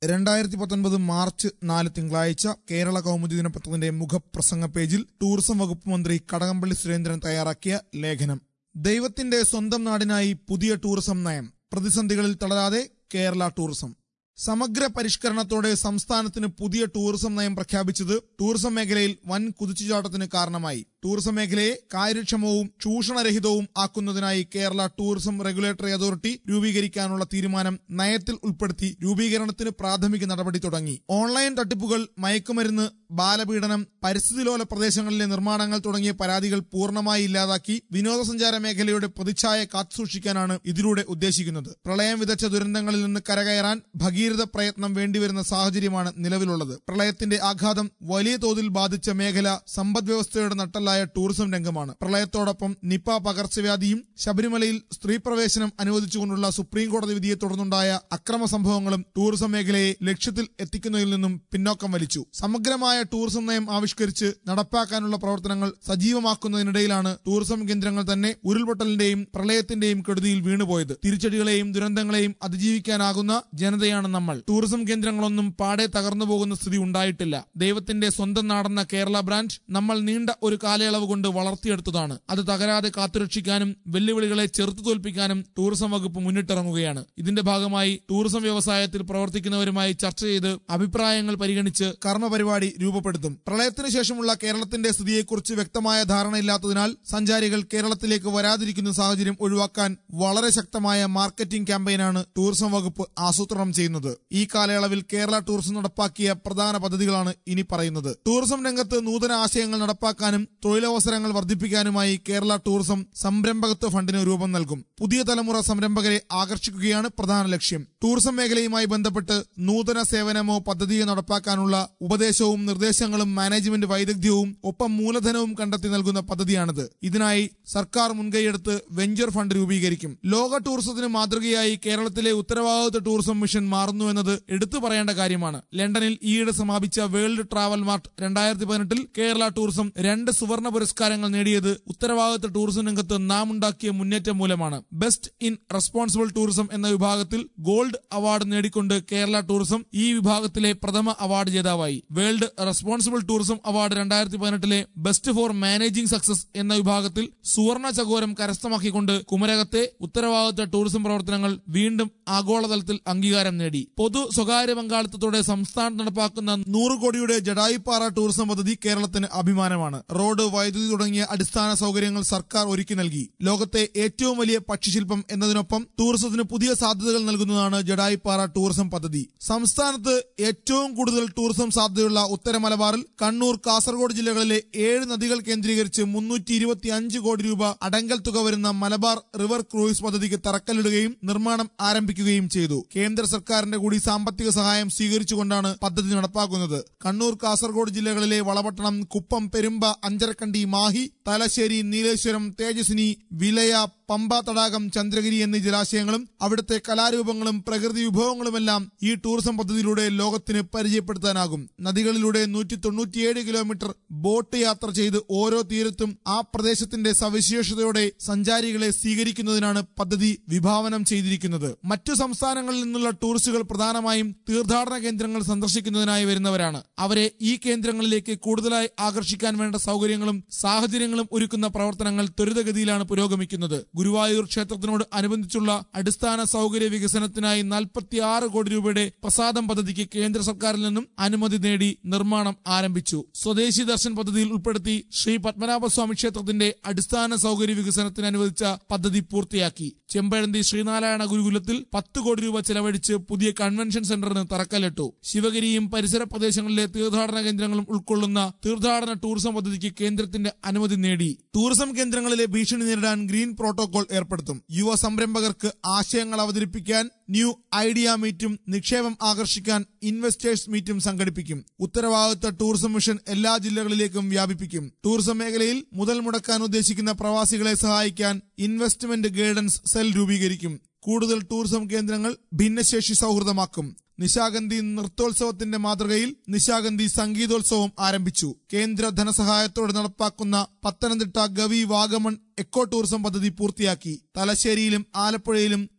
രണ്ടായിരത്തി പത്തൊൻപത് മാർച്ച് നാല് തിങ്കളാഴ്ച കേരള കൗമുദി ദിനപത്രത്തിന്റെ മുഖപ്രസംഗ പേജിൽ ടൂറിസം വകുപ്പ് മന്ത്രി കടകംപള്ളി സുരേന്ദ്രൻ തയ്യാറാക്കിയ ലേഖനം ദൈവത്തിന്റെ സ്വന്തം നാടിനായി പുതിയ ടൂറിസം നയം പ്രതിസന്ധികളിൽ തളരാതെ കേരള ടൂറിസം സമഗ്ര പരിഷ്കരണത്തോടെ സംസ്ഥാനത്തിന് പുതിയ ടൂറിസം നയം പ്രഖ്യാപിച്ചത് ടൂറിസം മേഖലയിൽ വൻ കുതിച്ചുചാട്ടത്തിന് കാരണമായി ടൂറിസം മേഖലയെ കാര്യക്ഷമവും ചൂഷണരഹിതവും ആക്കുന്നതിനായി കേരള ടൂറിസം റെഗുലേറ്ററി അതോറിറ്റി രൂപീകരിക്കാനുള്ള തീരുമാനം നയത്തിൽ ഉൾപ്പെടുത്തി രൂപീകരണത്തിന് പ്രാഥമിക നടപടി തുടങ്ങി ഓൺലൈൻ തട്ടിപ്പുകൾ മയക്കുമരുന്ന് ബാലപീഡനം പരിസ്ഥിതിലോല പ്രദേശങ്ങളിലെ നിർമ്മാണങ്ങൾ തുടങ്ങിയ പരാതികൾ പൂർണ്ണമായി ഇല്ലാതാക്കി വിനോദസഞ്ചാര മേഖലയുടെ പ്രതിച്ഛായ കാത്തുസൂക്ഷിക്കാനാണ് ഇതിലൂടെ ഉദ്ദേശിക്കുന്നത് പ്രളയം വിതച്ച ദുരന്തങ്ങളിൽ നിന്ന് കരകയറാൻ ഭഗീരഥ പ്രയത്നം വേണ്ടിവരുന്ന സാഹചര്യമാണ് നിലവിലുള്ളത് പ്രളയത്തിന്റെ ആഘാതം വലിയ തോതിൽ ബാധിച്ച മേഖല സമ്പദ് വ്യവസ്ഥയുടെ നട്ടല്ലായ ടൂറിസം രംഗമാണ് പ്രളയത്തോടൊപ്പം നിപ പകർച്ചവ്യാധിയും ശബരിമലയിൽ സ്ത്രീ പ്രവേശനം അനുവദിച്ചുകൊണ്ടുള്ള സുപ്രീം കോടതി വിധിയെ തുടർന്നുണ്ടായ അക്രമ സംഭവങ്ങളും ടൂറിസം മേഖലയെ ലക്ഷ്യത്തിൽ എത്തിക്കുന്നതിൽ നിന്നും പിന്നോക്കം വലിച്ചു സമഗ്രമായ ടൂറിസം നയം ആവിഷ്കരിച്ച് നടപ്പാക്കാനുള്ള പ്രവർത്തനങ്ങൾ സജീവമാക്കുന്നതിനിടയിലാണ് ടൂറിസം കേന്ദ്രങ്ങൾ തന്നെ ഉരുൾപൊട്ടലിന്റെയും പ്രളയത്തിന്റെയും കെടുതിയിൽ വീണുപോയത് തിരിച്ചടികളെയും ദുരന്തങ്ങളെയും അതിജീവിക്കാനാകുന്ന ജനതയാണ് നമ്മൾ ടൂറിസം കേന്ദ്രങ്ങളൊന്നും പാടെ തകർന്നു പോകുന്ന സ്ഥിതി ഉണ്ടായിട്ടില്ല ദൈവത്തിന്റെ സ്വന്തം നാടെന്ന കേരള ബ്രാൻഡ് നമ്മൾ നീണ്ട ഒരു കാലയളവ് കൊണ്ട് വളർത്തിയെടുത്തതാണ് അത് തകരാതെ കാത്തുരക്ഷിക്കാനും വെല്ലുവിളികളെ ചെറുത്തു തോൽപ്പിക്കാനും ടൂറിസം വകുപ്പ് മുന്നിട്ടിറങ്ങുകയാണ് ഇതിന്റെ ഭാഗമായി ടൂറിസം വ്യവസായത്തിൽ പ്രവർത്തിക്കുന്നവരുമായി ചർച്ച ചെയ്ത് അഭിപ്രായങ്ങൾ പരിഗണിച്ച് കർമ്മപരിപാടി രൂപപ്പെടുത്തും പ്രളയത്തിന് ശേഷമുള്ള കേരളത്തിന്റെ സ്ഥിതിയെക്കുറിച്ച് വ്യക്തമായ ധാരണയില്ലാത്തതിനാൽ സഞ്ചാരികൾ കേരളത്തിലേക്ക് വരാതിരിക്കുന്ന സാഹചര്യം ഒഴിവാക്കാൻ വളരെ ശക്തമായ മാർക്കറ്റിംഗ് ക്യാമ്പയിനാണ് ടൂറിസം വകുപ്പ് ആസൂത്രണം ചെയ്യുന്നത് ഈ കാലയളവിൽ കേരള ടൂറിസം നടപ്പാക്കിയ പ്രധാന പദ്ധതികളാണ് ഇനി പറയുന്നത് ടൂറിസം രംഗത്ത് നൂതന ആശയങ്ങൾ നടപ്പാക്കാനും തൊഴിലവസരങ്ങൾ വർദ്ധിപ്പിക്കാനുമായി കേരള ടൂറിസം സംരംഭകത്വ ഫണ്ടിന് രൂപം നൽകും പുതിയ തലമുറ സംരംഭകരെ ആകർഷിക്കുകയാണ് പ്രധാന ലക്ഷ്യം ടൂറിസം മേഖലയുമായി ബന്ധപ്പെട്ട് നൂതന സേവനമോ പദ്ധതിയോ നടപ്പാക്കാനുള്ള ഉപദേശവും നിർദ്ദേശങ്ങളും മാനേജ്മെന്റ് വൈദഗ്ധ്യവും ഒപ്പം മൂലധനവും കണ്ടെത്തി നൽകുന്ന പദ്ധതിയാണിത് ഇതിനായി സർക്കാർ മുൻകൈയെടുത്ത് വെഞ്ചർ ഫണ്ട് രൂപീകരിക്കും ലോക ടൂറിസത്തിന് മാതൃകയായി കേരളത്തിലെ ഉത്തരവാദിത്വ ടൂറിസം മിഷൻ മാറുന്നുവെന്നത് എടുത്തു പറയേണ്ട കാര്യമാണ് ലണ്ടനിൽ ഈയിടെ സമാപിച്ച വേൾഡ് ട്രാവൽ മാർട്ട് രണ്ടായിരത്തി പതിനെട്ടിൽ കേരള ടൂറിസം രണ്ട് സുവർണ പുരസ്കാരങ്ങൾ നേടിയത് ഉത്തരവാദിത്വ ടൂറിസം രംഗത്ത് നാം ഉണ്ടാക്കിയ മുന്നേറ്റം മൂലമാണ് ബെസ്റ്റ് ഇൻ റെസ്പോൺസിബിൾ ടൂറിസം എന്ന വിഭാഗത്തിൽ ഗോൾഡ് അവാർഡ് നേടിക്കൊണ്ട് കേരള ടൂറിസം ഈ വിഭാഗത്തിലെ പ്രഥമ അവാർഡ് ജേതാവായി വേൾഡ് റെസ്പോൺസിബിൾ ടൂറിസം അവാർഡ് രണ്ടായിരത്തി പതിനെട്ടിലെ ബെസ്റ്റ് ഫോർ മാനേജിംഗ് സക്സസ് എന്ന വിഭാഗത്തിൽ സുവർണ ചകോരം കരസ്ഥമാക്കിക്കൊണ്ട് കുമരകത്തെ ഉത്തരവാദിത്വ ടൂറിസം പ്രവർത്തനങ്ങൾ വീണ്ടും ആഗോളതലത്തിൽ അംഗീകാരം നേടി പൊതു സ്വകാര്യ പങ്കാളിത്തത്തോടെ സംസ്ഥാനം നടപ്പാക്കുന്ന നൂറ് കോടിയുടെ ജഡായിപ്പാറ ടൂറിസം പദ്ധതി കേരളത്തിന് അഭിമാനമാണ് റോഡ് വൈദ്യുതി തുടങ്ങിയ അടിസ്ഥാന സൗകര്യങ്ങൾ സർക്കാർ ഒരുക്കി നൽകി ലോകത്തെ ഏറ്റവും വലിയ പക്ഷിശില്പം എന്നതിനൊപ്പം ടൂറിസത്തിന് പുതിയ സാധ്യതകൾ നൽകുന്നതാണ് ജഡായിപ്പാറ ടൂറിസം പദ്ധതി സംസ്ഥാനത്ത് ഏറ്റവും കൂടുതൽ ടൂറിസം സാധ്യതയുള്ള ഉത്തര മലബാറിൽ കണ്ണൂർ കാസർഗോഡ് ജില്ലകളിലെ ഏഴ് നദികൾ കേന്ദ്രീകരിച്ച് മുന്നൂറ്റി ഇരുപത്തി അഞ്ച് കോടി രൂപ അടങ്കൽ തുക വരുന്ന മലബാർ റിവർ ക്രൂയിസ് പദ്ധതിക്ക് തറക്കല്ലിടുകയും നിർമ്മാണം ആരംഭിക്കുകയും ചെയ്തു കേന്ദ്ര സർക്കാരിന്റെ കൂടി സാമ്പത്തിക സഹായം സ്വീകരിച്ചുകൊണ്ടാണ് പദ്ധതി നടപ്പാക്കുന്നത് കണ്ണൂർ കാസർഗോഡ് ജില്ലകളിലെ വളപട്ടണം കുപ്പം പെരുമ്പ അഞ്ചരക്കണ്ടി മാഹി തലശ്ശേരി നീലേശ്വരം തേജസ്വിനി വിലയ പമ്പ തടാകം ചന്ദ്രഗിരി എന്നീ ജലാശയങ്ങളും അവിടുത്തെ കലാരൂപങ്ങളും പ്രകൃതി വിഭവങ്ങളുമെല്ലാം ഈ ടൂറിസം പദ്ധതിയിലൂടെ ലോകത്തിന് പരിചയപ്പെടുത്താനാകും നദികളിലൂടെ നൂറ്റി തൊണ്ണൂറ്റിയേഴ് കിലോമീറ്റർ ബോട്ട് യാത്ര ചെയ്ത് ഓരോ തീരത്തും ആ പ്രദേശത്തിന്റെ സവിശേഷതയോടെ സഞ്ചാരികളെ സ്വീകരിക്കുന്നതിനാണ് പദ്ധതി വിഭാവനം ചെയ്തിരിക്കുന്നത് മറ്റു സംസ്ഥാനങ്ങളിൽ നിന്നുള്ള ടൂറിസ്റ്റുകൾ പ്രധാനമായും തീർത്ഥാടന കേന്ദ്രങ്ങൾ സന്ദർശിക്കുന്നതിനായി വരുന്നവരാണ് അവരെ ഈ കേന്ദ്രങ്ങളിലേക്ക് കൂടുതലായി ആകർഷിക്കാൻ വേണ്ട സൗകര്യങ്ങളും സാഹചര്യങ്ങളും ഒരുക്കുന്ന പ്രവർത്തനങ്ങൾ ത്വരിതഗതിയിലാണ് പുരോഗമിക്കുന്നത് ഗുരുവായൂർ ക്ഷേത്രത്തിനോട് അനുബന്ധിച്ചുള്ള അടിസ്ഥാന സൗകര്യ വികസനത്തിനായി നാൽപ്പത്തിയാറ് കോടി രൂപയുടെ പ്രസാദം പദ്ധതിക്ക് കേന്ദ്ര സർക്കാരിൽ നിന്നും അനുമതി നേടി നിർമ്മാണം ആരംഭിച്ചു സ്വദേശി ദർശൻ പദ്ധതിയിൽ ഉൾപ്പെടുത്തി ശ്രീ പത്മനാഭസ്വാമി ക്ഷേത്രത്തിന്റെ അടിസ്ഥാന സൗകര്യ വികസനത്തിന് അനുവദിച്ച പദ്ധതി പൂർത്തിയാക്കി ചെമ്പഴന്തി ശ്രീനാരായണ ഗുരുകുലത്തിൽ പത്ത് കോടി രൂപ ചെലവഴിച്ച് പുതിയ കൺവെൻഷൻ സെന്ററിന് തറക്കല്ലിട്ടു ശിവഗിരിയും പരിസര പ്രദേശങ്ങളിലെ തീർത്ഥാടന കേന്ദ്രങ്ങളും ഉൾക്കൊള്ളുന്ന തീർത്ഥാടന ടൂറിസം പദ്ധതിക്ക് കേന്ദ്രത്തിന്റെ അനുമതി നേടി ടൂറിസം കേന്ദ്രങ്ങളിലെ ഭീഷണി നേരിടാൻ ഗ്രീൻ പ്രോട്ടോകോൾ ഏർപ്പെടുത്തും യുവ സംരംഭകർക്ക് ആശയങ്ങൾ അവതരിപ്പിക്കാൻ ന്യൂ ഐഡിയ മീറ്റും നിക്ഷേപം ആകർഷിക്കാൻ ഇൻവെസ്റ്റേഴ്സ് മീറ്റും സംഘടിപ്പിക്കും ഉത്തരവാദിത്ത ടൂറിസം മിഷൻ എല്ലാ ജില്ലകളിലേക്കും വ്യാപിപ്പിക്കും ടൂറിസം മേഖലയിൽ മുതൽ മുടക്കാൻ ഉദ്ദേശിക്കുന്ന പ്രവാസികളെ സഹായിക്കാൻ ഇൻവെസ്റ്റ്മെന്റ് ഗൈഡൻസ് സെൽ രൂപീകരിക്കും കൂടുതൽ ടൂറിസം കേന്ദ്രങ്ങൾ ഭിന്നശേഷി സൗഹൃദമാക്കും നിശാഗന്ധി നൃത്തോത്സവത്തിന്റെ മാതൃകയിൽ നിശാഗന്ധി സംഗീതോത്സവം ആരംഭിച്ചു കേന്ദ്ര ധനസഹായത്തോടെ നടപ്പാക്കുന്ന പത്തനംതിട്ട ഗവി വാഗമൺ എക്കോ ടൂറിസം പദ്ധതി പൂർത്തിയാക്കി തലശ്ശേരിയിലും ആലപ്പുഴയിലും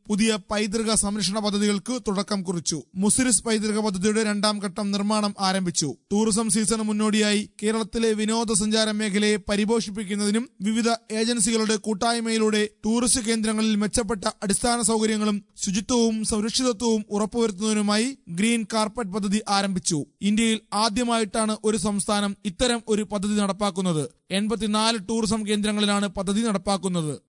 പുതിയ പൈതൃക സംരക്ഷണ പദ്ധതികൾക്ക് തുടക്കം കുറിച്ചു മുസിരിസ് പൈതൃക പദ്ധതിയുടെ രണ്ടാം ഘട്ടം നിർമ്മാണം ആരംഭിച്ചു ടൂറിസം സീസണ് മുന്നോടിയായി കേരളത്തിലെ വിനോദസഞ്ചാര മേഖലയെ പരിപോഷിപ്പിക്കുന്നതിനും വിവിധ ഏജൻസികളുടെ കൂട്ടായ്മയിലൂടെ ടൂറിസ്റ്റ് കേന്ദ്രങ്ങളിൽ മെച്ചപ്പെട്ട അടിസ്ഥാന സൗകര്യങ്ങളും ശുചിത്വവും സുരക്ഷിതത്വവും ഉറപ്പുവരുത്തുന്നതിനുമായി ഗ്രീൻ കാർപ്പറ്റ് പദ്ധതി ആരംഭിച്ചു ഇന്ത്യയിൽ ആദ്യമായിട്ടാണ് ഒരു സംസ്ഥാനം ഇത്തരം ഒരു പദ്ധതി നടപ്പാക്കുന്നത് എൺപത്തിനാല് ടൂറിസം കേന്ദ്രങ്ങളിലാണ് പദ്ധതി നടപ്പാക്കുന്നത്